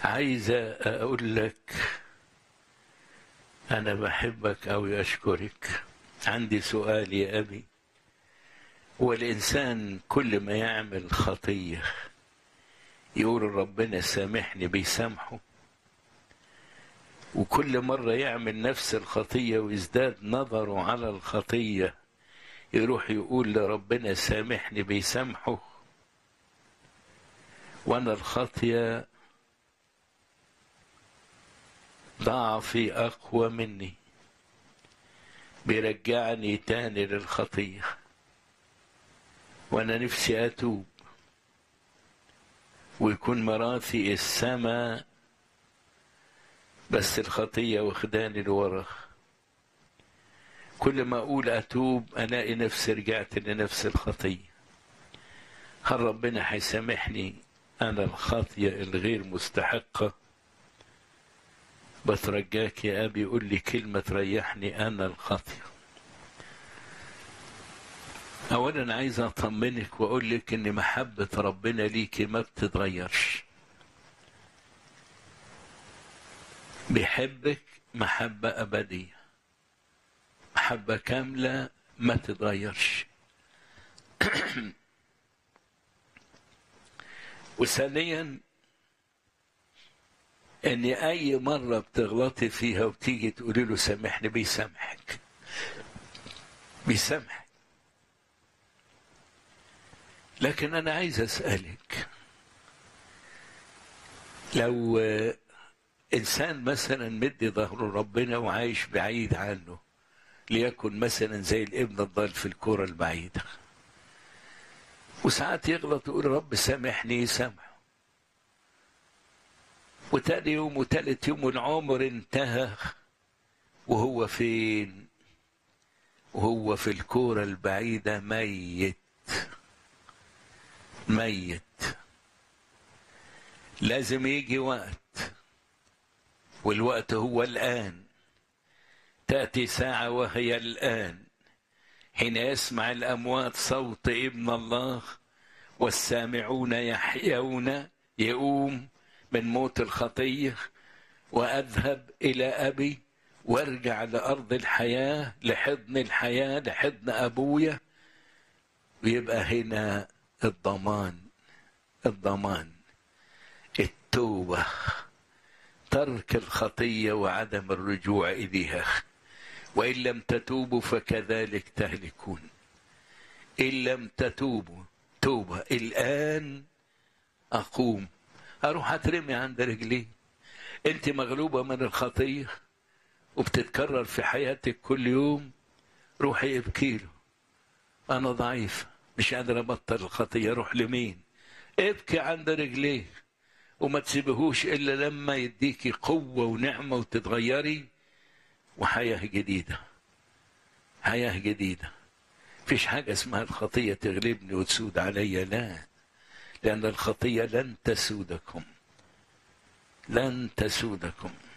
عايزة أقول لك أنا بحبك أو أشكرك عندي سؤال يا أبي والإنسان كل ما يعمل خطية يقول ربنا سامحني بيسامحه وكل مرة يعمل نفس الخطية ويزداد نظره على الخطية يروح يقول لربنا سامحني بيسامحه وأنا الخطية ضعفي أقوى مني بيرجعني تاني للخطية وأنا نفسي أتوب ويكون مراثي السماء بس الخطية واخداني لورا كل ما أقول أتوب ألاقي نفسي رجعت لنفس الخطية هل ربنا هيسامحني أنا الخطية الغير مستحقة بترجاك يا أبي قول لي كلمة تريحني أنا الخطية أولا عايز أطمنك وأقول لك إن محبة ربنا ليكي ما بتتغيرش بيحبك محبة أبدية محبة كاملة ما تتغيرش وثانيا ان اي مره بتغلطي فيها وتيجي تقولي له سامحني بيسامحك بيسامحك لكن انا عايز اسالك لو انسان مثلا مدي ظهره ربنا وعايش بعيد عنه ليكن مثلا زي الابن الضال في الكرة البعيدة وساعات يغلط ويقول رب سامحني يسامحه وتاني يوم وتالت يوم العمر انتهى وهو فين وهو في الكورة البعيدة ميت ميت لازم يجي وقت والوقت هو الآن تأتي ساعة وهي الآن حين يسمع الأموات صوت ابن الله والسامعون يحيون يقوم من موت الخطية وأذهب إلى أبي وارجع لأرض الحياة لحضن الحياة لحضن أبويا ويبقى هنا الضمان الضمان التوبة ترك الخطية وعدم الرجوع إليها وإن لم تتوبوا فكذلك تهلكون إن لم تتوبوا توبة الآن أقوم أروح أترمي عند رجليه أنت مغلوبة من الخطية وبتتكرر في حياتك كل يوم روحي ابكي له أنا ضعيف مش قادر أبطل الخطية روح لمين ابكي عند رجليه وما تسيبهوش إلا لما يديكي قوة ونعمة وتتغيري وحياة جديدة حياة جديدة فيش حاجة اسمها الخطية تغلبني وتسود علي لا لأن الخطية لن تسودكم لن تسودكم